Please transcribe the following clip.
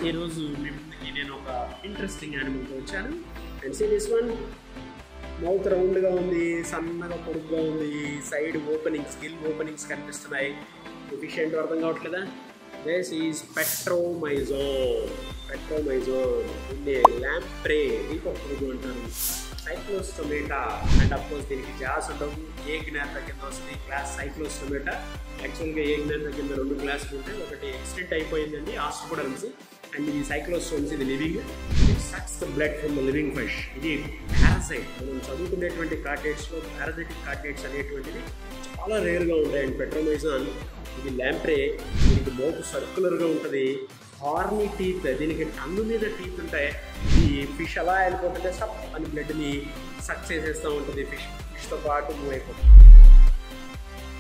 ఈరోజు మీ ముందుకి నేను ఒక ఇంట్రెస్టింగ్ యానిమల్తో వచ్చాను and see this one mouth రౌండ్గా ఉంది సన్నగా పొడుగ్గా ఉంది సైడ్ ఓపెనింగ్ స్కిల్ ఓపెనింగ్స్ కనిపిస్తున్నాయి ఫిష్ ఏంటో అర్థం కావట్లేదా దిస్ ఈజ్ పెట్రోమైజో పెట్రోమైజో దీన్ని ల్యాంప్రే దీపక్ పురుగు అంటారు cyclostomata and of course దీనికి జాస్ ఉండవు ఏ జ్ఞాత కింద వస్తుంది క్లాస్ సైక్లోస్ టొమేటా యాక్చువల్గా ఏ జ్ఞాత కింద రెండు క్లాసులు ఉంటాయి ఒకటి ఎక్స్టెంట్ అయిపోయిందండి ఆస్ట్రోపోడల్స్ అండ్ ఇది సైక్లోస్టోన్స్ ఇది living it sucks the blood from the living fish ఇది పారాసైట్ మనం చదువుకునేటువంటి కార్టేట్స్లో పారాసైటిక్ కార్టేట్స్ అనేటువంటివి చాలా రేర్గా ఉంటాయి అండ్ పెట్రోమైజాన్ ఇది ల్యాంప్రే దీనికి మోపు సర్కులర్గా ఉంటుంది హార్నీ టీత్ దీనికి టన్ను మీద టీత్ ఉంటాయి ఈ ఫిష్ అలా వెళ్ళిపోతుంటే సప్ అని బ్లడ్ని సక్ చేసేస్తూ ఉంటుంది ఫిష్ ఫిష్తో పాటు మూవ్ అయిపోతుంది